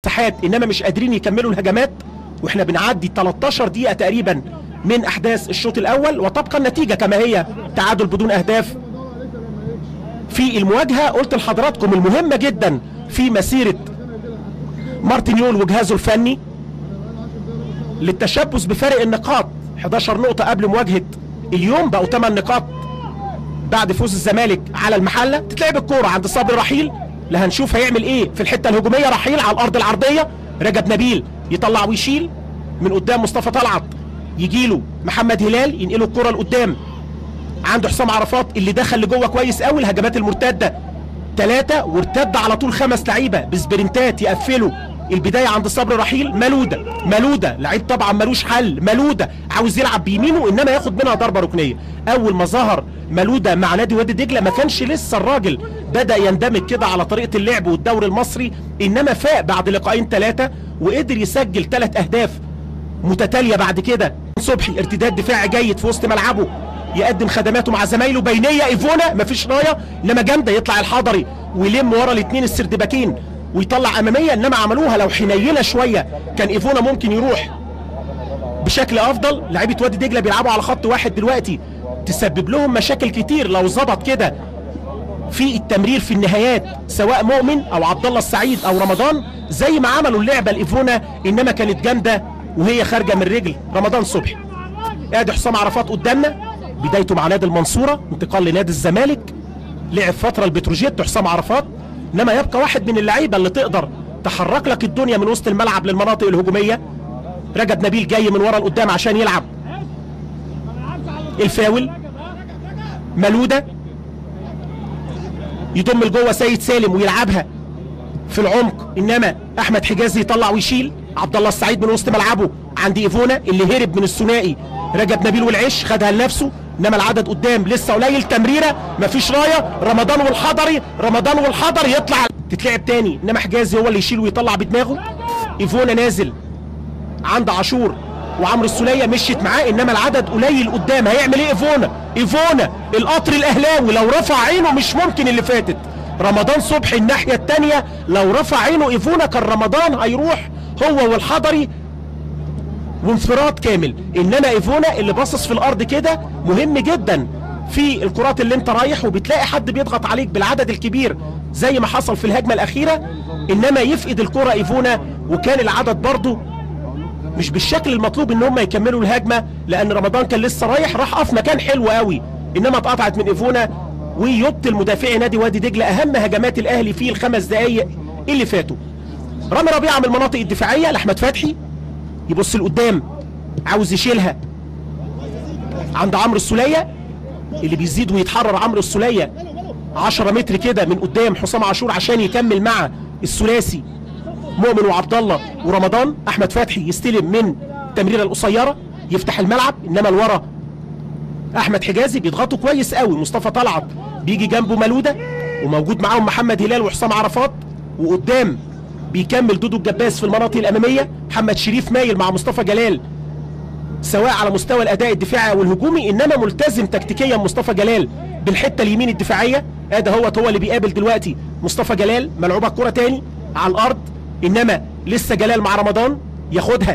مساحات انما مش قادرين يكملوا الهجمات واحنا بنعدي 13 دقيقه تقريبا من احداث الشوط الاول وتبقى النتيجه كما هي تعادل بدون اهداف في المواجهه قلت لحضراتكم المهمه جدا في مسيره مارتينيول وجهازه الفني للتشبث بفارق النقاط 11 نقطه قبل مواجهه اليوم بقوا 8 نقاط بعد فوز الزمالك على المحله تتلعب الكوره عند صبري رحيل لا هنشوف هيعمل ايه في الحته الهجوميه رحيل على الارض العرضيه رجب نبيل يطلع ويشيل من قدام مصطفى طلعت يجي له محمد هلال ينقله الكره لقدام عنده حسام عرفات اللي دخل لجوه كويس قوي الهجمات المرتده ثلاثه وارتد على طول خمس لعيبه بسبرنتات يقفلوا البدايه عند صبري رحيل ملوده ملوده لعيب طبعا ملوش حل ملوده عاوز يلعب بيمينه انما ياخد منها ضربه ركنيه اول ما ظهر ملوده مع نادي وادي دجله ما كانش لسه الراجل بدا يندمج كده على طريقه اللعب والدوري المصري انما فاق بعد لقاءين ثلاثه وقدر يسجل ثلاث اهداف متتاليه بعد كده صبحي ارتداد دفاعي جيد في وسط ملعبه يقدم خدماته مع زمايله بينيه ايفونا مفيش رايه انما جامده يطلع الحضري ويلم ورا الاثنين السردباكين ويطلع اماميه انما عملوها لو حنينه شويه كان ايفونا ممكن يروح بشكل افضل لعيبه وادي دجله بيلعبوا على خط واحد دلوقتي تسبب لهم مشاكل كتير لو ظبط كده في التمرير في النهايات سواء مؤمن او عبد الله السعيد او رمضان زي ما عملوا اللعبه الايفونا انما كانت جامده وهي خارجه من رجل رمضان صبحي ادي حسام عرفات قدامنا بدايته مع نادي المنصوره انتقال لنادي الزمالك لعب فتره البتروجيت حسام عرفات انما يبقى واحد من اللعيبه اللي تقدر تحرك لك الدنيا من وسط الملعب للمناطق الهجوميه رجب نبيل جاي من ورا لقدام عشان يلعب الفاول ملوده يضم لجوه سيد سالم ويلعبها في العمق انما احمد حجازي يطلع ويشيل عبد الله السعيد من وسط ملعبه عند ايفونا اللي هرب من الثنائي رجب نبيل والعش خدها لنفسه انما العدد قدام لسه قليل تمريره مفيش رايه رمضان والحضري رمضان والحضري يطلع تتلعب تاني انما حجازي هو اللي يشيل ويطلع بدماغه ايفونا نازل عند عاشور وعمرو السوليه مشيت معاه انما العدد قليل قدام هيعمل ايه ايفونا ايفونا القطر الاهلاوي لو رفع عينه مش ممكن اللي فاتت رمضان صبحي الناحيه الثانيه لو رفع عينه ايفونا كان رمضان هيروح هو والحضري وانفراد كامل انما ايفونا اللي باصص في الارض كده مهم جدا في الكرات اللي انت رايح وبتلاقي حد بيضغط عليك بالعدد الكبير زي ما حصل في الهجمه الاخيره انما يفقد الكره ايفونا وكان العدد برضه مش بالشكل المطلوب ان هم يكملوا الهجمه لان رمضان كان لسه رايح راح قف مكان حلو قوي انما اتقطعت من ايفونا ويبطل مدافعي نادي وادي دجله اهم هجمات الاهلي في الخمس دقائق اللي فاتوا رامي ربيعه من المناطق الدفاعيه لاحمد فتحي يبص لقدام عاوز يشيلها عند عمرو السوليه اللي بيزيد ويتحرر عمرو السوليه 10 متر كده من قدام حسام عاشور عشان يكمل مع الثلاثي مؤمن وعبد الله ورمضان احمد فتحي يستلم من التمريره القصيره يفتح الملعب انما لورا احمد حجازي بيضغطوا كويس قوي مصطفى طلعت بيجي جنبه ملوده وموجود معاهم محمد هلال وحسام عرفات وقدام بيكمل دودو الجباس في المناطق الاماميه محمد شريف مايل مع مصطفى جلال سواء على مستوى الاداء الدفاعي او الهجومي انما ملتزم تكتيكيا مصطفى جلال بالحته اليمين الدفاعيه ادي هو هو اللي بيقابل دلوقتي مصطفى جلال ملعوبه الكره تاني على الارض انما لسه جلال مع رمضان ياخدها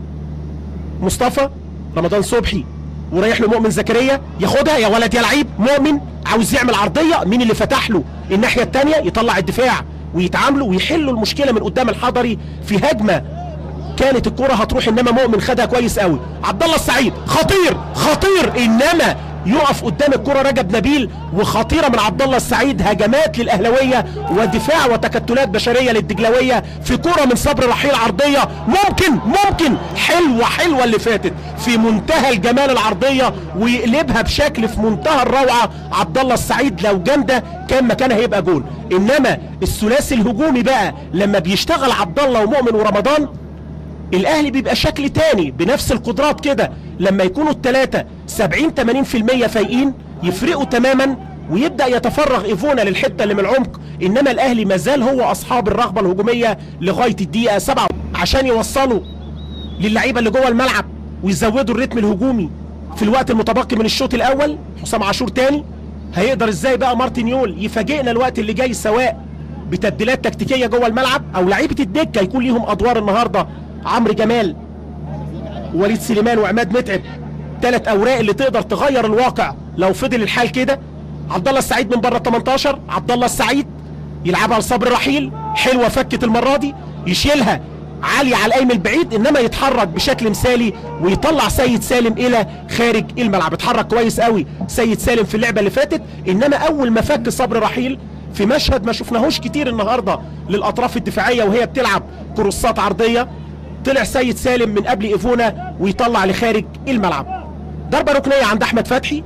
مصطفى رمضان صبحي ورايح له مؤمن زكريا ياخدها يا ولد يا لعيب مؤمن عاوز يعمل عرضيه مين اللي فتح له الناحيه الثانيه يطلع الدفاع ويتعاملوا ويحلوا المشكله من قدام الحضري في هجمه كانت الكره هتروح انما مؤمن خدها كويس قوي عبد الله السعيد خطير خطير انما يقف قدام الكره رجب نبيل وخطيره من عبد الله السعيد هجمات للاهلاويه ودفاع وتكتلات بشريه للدجلاويه في كره من صبر رحيل عرضيه ممكن ممكن حلوه حلوه اللي فاتت في منتهى الجمال العرضيه ويقلبها بشكل في منتهى الروعه عبد الله السعيد لو جامده كان مكانها هيبقى جول انما الثلاثي الهجومي بقى لما بيشتغل عبد الله ومؤمن ورمضان الاهلي بيبقى شكل تاني بنفس القدرات كده لما يكونوا الثلاثه 70 80% فايقين يفرقوا تماما ويبدا يتفرغ ايفونا للحته اللي من العمق انما الاهلي مازال هو اصحاب الرغبه الهجوميه لغايه الدقيقه 7 عشان يوصلوا للعيبه اللي جوه الملعب ويزودوا الريتم الهجومي في الوقت المتبقي من الشوط الاول حسام عاشور تاني هيقدر ازاي بقى مارتن يول يفاجئنا الوقت اللي جاي سواء بتبديلات تكتيكيه جوه الملعب او لعيبه الدكه يكون ليهم ادوار النهارده عمرو جمال وليد سليمان وعماد متعب ثلاث اوراق اللي تقدر تغير الواقع لو فضل الحال كده عبد الله السعيد من بره 18 عبد الله السعيد يلعبها لصبر رحيل حلوه فكت المره دي يشيلها عالية على القايم البعيد انما يتحرك بشكل مثالي ويطلع سيد سالم الى خارج الملعب اتحرك كويس قوي سيد سالم في اللعبه اللي فاتت انما اول ما فك صبر رحيل في مشهد ما شفناهوش كتير النهارده للاطراف الدفاعيه وهي بتلعب كروسات عرضيه طلع سيد سالم من قبل ايفونا ويطلع لخارج الملعب ضربه ركنيه عند احمد فتحي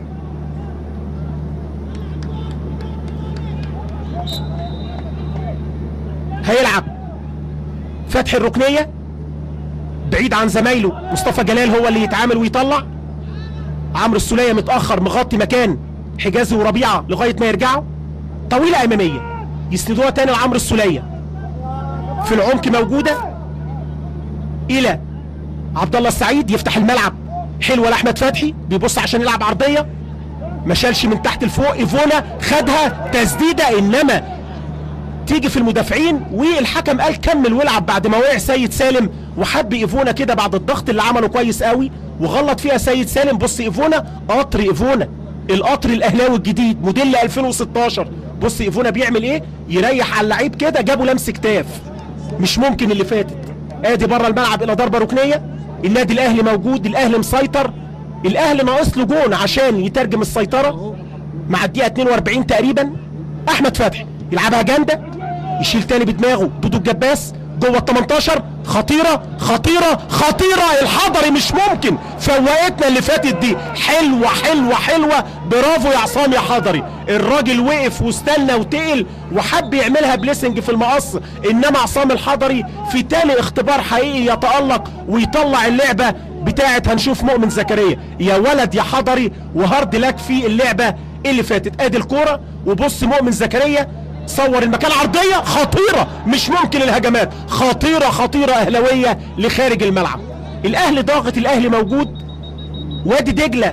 هيلعب فتحي الركنيه بعيد عن زمايله مصطفى جلال هو اللي يتعامل ويطلع عمرو السوليه متاخر مغطي مكان حجازي وربيعه لغايه ما يرجعوا طويله اماميه يسندوها تاني لعمرو السوليه في العمق موجوده الى عبد الله السعيد يفتح الملعب حلوه لاحمد فتحي بيبص عشان يلعب عرضيه ما شالش من تحت لفوق ايفونا خدها تسديده انما تيجي في المدافعين والحكم قال كمل والعب بعد ما وقع سيد سالم وحب ايفونا كده بعد الضغط اللي عمله كويس قوي وغلط فيها سيد سالم بص ايفونا قطر ايفونا القطر الاهلاوي الجديد موديل 2016 بص ايفونا بيعمل ايه يريح على اللعيب كده جابه لمس كتاف مش ممكن اللي فاتت ادي بره الملعب الى ضربه ركنيه النادي الاهلي موجود الاهلي مسيطر الاهلي ناقص له جون عشان يترجم السيطره مع الدقيقه 42 تقريبا احمد فتحي يلعبها جامده يشيل تاني بدماغه دودو الجباس جوه ال 18 خطيره خطيره خطيره الحضري مش ممكن فوقتنا اللي فاتت دي حلوه حلوه حلوه برافو يا عصام يا حضري الراجل وقف واستنى وتقل وحب يعملها بليسنج في المقص انما عصام الحضري في تاني اختبار حقيقي يتالق ويطلع اللعبه بتاعت هنشوف مؤمن زكريا يا ولد يا حضري وهارد لك في اللعبه اللي فاتت ادي الكوره وبص مؤمن زكريا صور المكان عرضية خطيرة مش ممكن الهجمات خطيرة خطيرة أهلوية لخارج الملعب الأهلي ضاغط الأهلي موجود وادي دجلة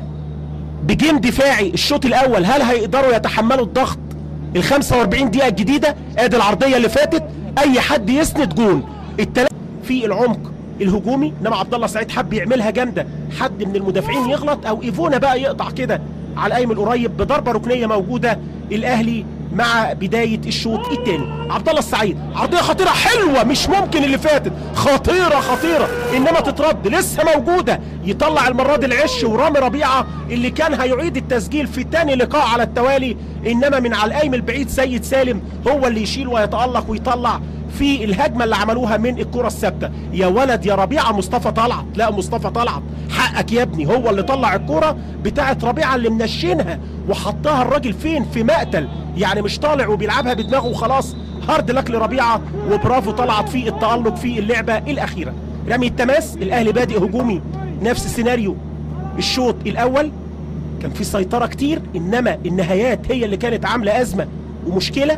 بجيم دفاعي الشوط الأول هل هيقدروا يتحملوا الضغط ال 45 دقيقة الجديدة ادي العرضية اللي فاتت أي حد يسند جون التلاتة في العمق الهجومي انما عبد الله سعيد حب يعملها جامده حد من المدافعين يغلط او ايفونا بقى يقطع كده على القايم القريب بضربه ركنيه موجوده الاهلي مع بدايه الشوط الثاني عبد الله السعيد عرضيه خطيره حلوه مش ممكن اللي فاتت خطيره خطيره انما تترد لسه موجوده يطلع المره دي العش ورامي ربيعه اللي كان هيعيد التسجيل في ثاني لقاء على التوالي انما من على القايم البعيد سيد سالم هو اللي يشيل ويتالق ويطلع في الهجمه اللي عملوها من الكره الثابته يا ولد يا ربيعه مصطفى طلعت لا مصطفى طلعت حقك يا ابني هو اللي طلع الكره بتاعت ربيعه اللي منشنها وحطها الراجل فين في مقتل يعني مش طالع وبيلعبها بدماغه وخلاص هارد لك لربيعه وبرافو طلعت في التالق في اللعبه الاخيره رمي التماس الاهلي بادئ هجومي نفس السيناريو الشوط الاول كان في سيطره كتير انما النهايات هي اللي كانت عامله ازمه ومشكله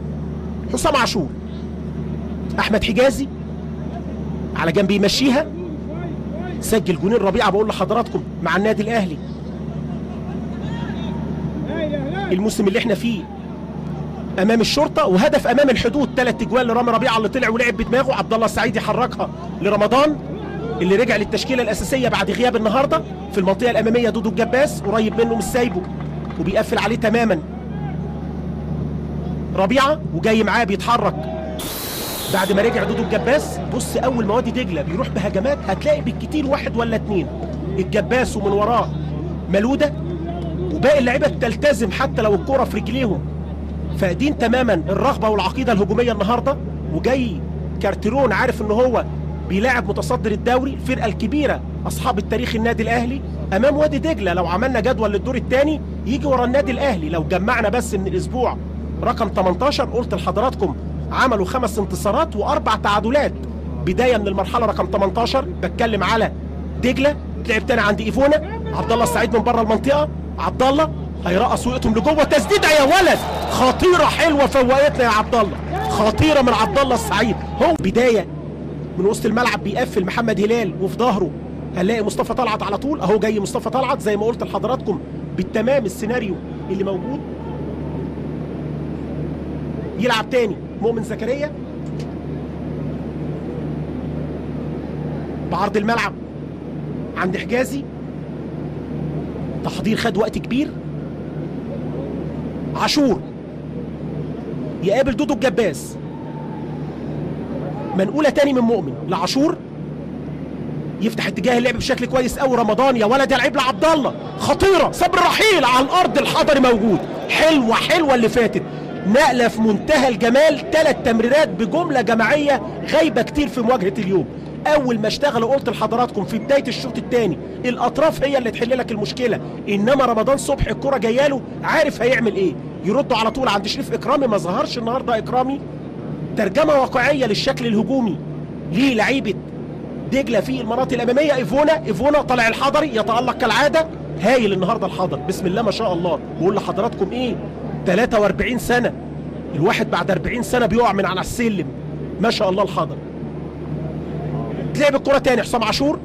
حسام عاشور احمد حجازي على جنب يمشيها سجل جونين ربيعه بقول لحضراتكم مع النادي الاهلي الموسم اللي احنا فيه امام الشرطه وهدف امام الحدود ثلاث اجوال لرامي ربيعه اللي طلع ولعب بدماغه عبد الله السعيد يحركها لرمضان اللي رجع للتشكيله الاساسيه بعد غياب النهارده في المنطقه الاماميه دودو الجباس قريب منه مش سايبه وبيقفل عليه تماما ربيعه وجاي معاه بيتحرك بعد ما رجع دودو الجباس بص اول ما وادي دجله بيروح بهجمات هتلاقي بالكتير واحد ولا اتنين الجباس ومن وراه ملوده وباقي اللعيبه بتلتزم حتى لو الكوره في رجليهم فاقدين تماما الرغبه والعقيده الهجوميه النهارده وجاي كارتيرون عارف ان هو بيلاعب متصدر الدوري الفرقه الكبيره اصحاب التاريخ النادي الاهلي امام وادي دجله لو عملنا جدول للدور الثاني يجي ورا النادي الاهلي لو جمعنا بس من الاسبوع رقم 18 قلت لحضراتكم عملوا خمس انتصارات واربع تعادلات بدايه من المرحله رقم 18 بتكلم على دجله تلعب تاني عند ايفونا عبد الله السعيد من بره المنطقه عبد الله هيرقص وقتهم لجوه تسديده يا ولد خطيره حلوه فوقتنا يا عبد الله خطيره من عبد الله السعيد هو بدايه من وسط الملعب بيقفل محمد هلال وفي ظهره هنلاقي مصطفى طلعت على طول اهو جاي مصطفى طلعت زي ما قلت لحضراتكم بالتمام السيناريو اللي موجود يلعب تاني مؤمن زكريا بعرض الملعب عند حجازي تحضير خد وقت كبير عاشور يقابل دودو الجباس منقولة تاني من مؤمن لعاشور يفتح اتجاه اللعب بشكل كويس قوي رمضان يا ولد يا لعيب لعبد الله خطيره صبر رحيل على الارض الحضري موجود حلوه حلوه اللي فاتت نقله في منتهى الجمال ثلاث تمريرات بجمله جماعيه غايبه كتير في مواجهه اليوم اول ما اشتغل قلت لحضراتكم في بدايه الشوط الثاني الاطراف هي اللي تحل لك المشكله انما رمضان صبحي الكره جايه له عارف هيعمل ايه يردوا على طول عند شريف اكرامي ما ظهرش النهارده اكرامي ترجمه واقعيه للشكل الهجومي ليه لعيبه دجله في المناطق الاماميه ايفونا ايفونا طالع الحضري يتالق كالعاده هايل النهارده الحضر بسم الله ما شاء الله بقول لحضراتكم ايه 43 سنه الواحد بعد 40 سنه بيقع من على السلم ما شاء الله الحضر تلعب الكره تاني حسام عاشور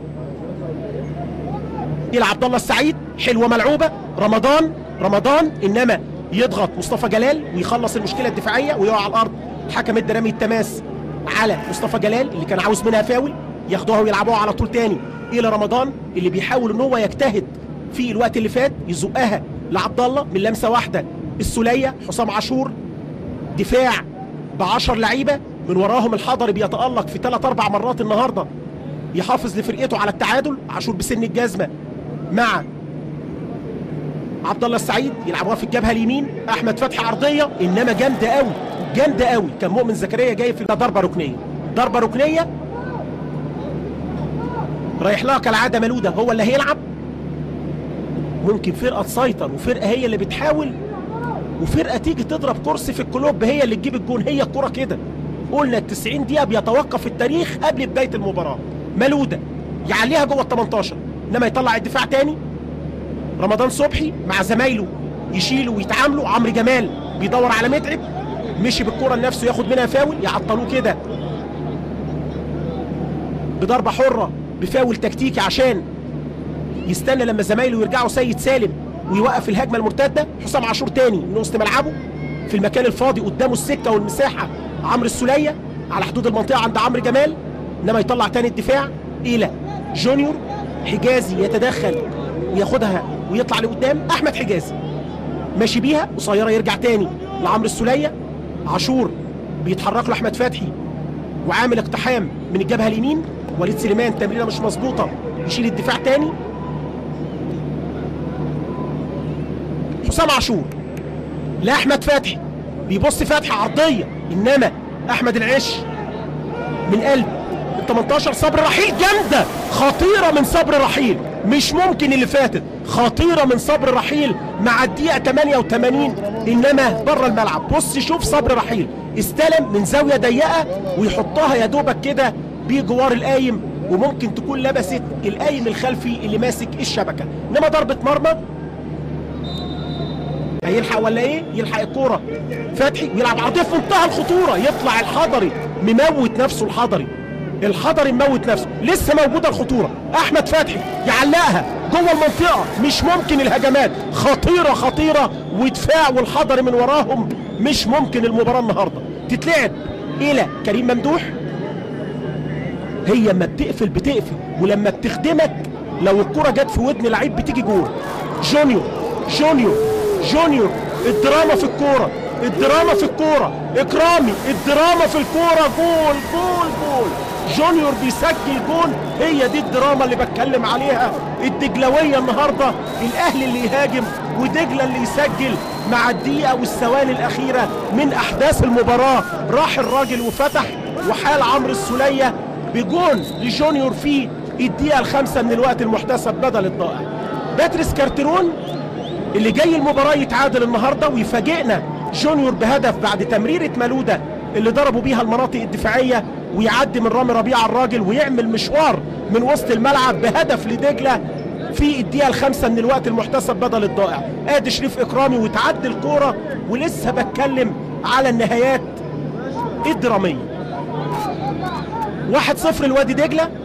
يلعب عبد الله السعيد حلوه ملعوبه رمضان رمضان انما يضغط مصطفى جلال ويخلص المشكله الدفاعيه ويقع على الارض حكم ادى رمي التماس على مصطفى جلال اللي كان عاوز منها فاول ياخدوها ويلعبوها على طول تاني الى رمضان اللي بيحاول ان هو يجتهد في الوقت اللي فات يزقها لعبد الله من لمسه واحده السوليه حسام عاشور دفاع ب 10 لعيبه من وراهم الحضري بيتالق في ثلاث اربع مرات النهارده يحافظ لفرقته على التعادل عاشور بسن الجزمه مع عبد الله السعيد يلعبوها في الجبهه اليمين احمد فتحي عرضيه انما جامده قوي جامده قوي كان مؤمن زكريا جاي في ضربه ركنيه ضربه ركنيه رايح لها كالعاده ملوده هو اللي هيلعب ممكن فرقه تسيطر وفرقه هي اللي بتحاول وفرقه تيجي تضرب كرسي في الكلوب هي اللي تجيب الجون هي الكره كده قلنا ال 90 دقيقه بيتوقف التاريخ قبل بدايه المباراه ملوده يعليها جوه ال 18 انما يطلع الدفاع تاني رمضان صبحي مع زمايله يشيلوا ويتعاملوا عمرو جمال بيدور على متعب مشي بالكره لنفسه ياخد منها فاول يعطلوه كده بضربه حره بفاول تكتيكي عشان يستنى لما زمايله يرجعوا سيد سالم ويوقف الهجمه المرتده حسام عاشور تاني من وسط ملعبه في المكان الفاضي قدامه السكه والمساحه عمرو السوليه على حدود المنطقه عند عمرو جمال انما يطلع تاني الدفاع الى جونيور حجازي يتدخل وياخدها ويطلع لقدام احمد حجازي ماشي بيها قصيره يرجع تاني لعمرو السوليه عاشور بيتحرك له احمد فتحي وعامل اقتحام من الجبهه اليمين وليد سليمان تمريره مش مظبوطه يشيل الدفاع تاني حسام عاشور لاحمد فتحي بيبص فتحي عرضيه انما احمد العش من قلب ال 18 صبر رحيل جامده خطيره من صبر رحيل مش ممكن اللي فاتت خطيره من صبر رحيل مع الدقيقه 88 انما بره الملعب بص شوف صبر رحيل استلم من زاويه ضيقه ويحطها يا دوبك كده بجوار القايم وممكن تكون لبست القايم الخلفي اللي ماسك الشبكه انما ضربه مرمى هيلحق ولا ايه يلحق الكوره فتحي ويلعب عرضيه في منتهى الخطوره يطلع الحضري مموت نفسه الحضري الحضري مموت نفسه لسه موجوده الخطوره احمد فتحي يعلقها جوه المنطقه مش ممكن الهجمات خطيره خطيره ودفاع والحضري من وراهم مش ممكن المباراه النهارده تتلعب الى كريم ممدوح هي اما بتقفل بتقفل ولما بتخدمك لو الكره جت في ودن لعيب بتيجي جول جونيور جونيور جونيور الدراما في الكوره الدراما في الكوره اكرامي الدراما في الكوره جول جول جول جونيور بيسجل جول هي دي الدراما اللي بتكلم عليها الدجلويه النهارده الاهلي اللي يهاجم ودجله اللي يسجل مع الدقيقه والثواني الاخيره من احداث المباراه راح الراجل وفتح وحال عمرو السوليه بجون لجونيور في الدقيقه الخامسه من الوقت المحتسب بدل الضائع باتريس كارترون اللي جاي المباراة يتعادل النهاردة ويفاجئنا جونيور بهدف بعد تمريرة ملودة اللي ضربوا بيها المناطق الدفاعية ويعدي من رامي ربيع الراجل ويعمل مشوار من وسط الملعب بهدف لدجلة في الدقيقة الخامسة من الوقت المحتسب بدل الضائع ادي شريف اكرامي وتعدي الكورة ولسه بتكلم على النهايات الدرامية واحد صفر الوادي دجلة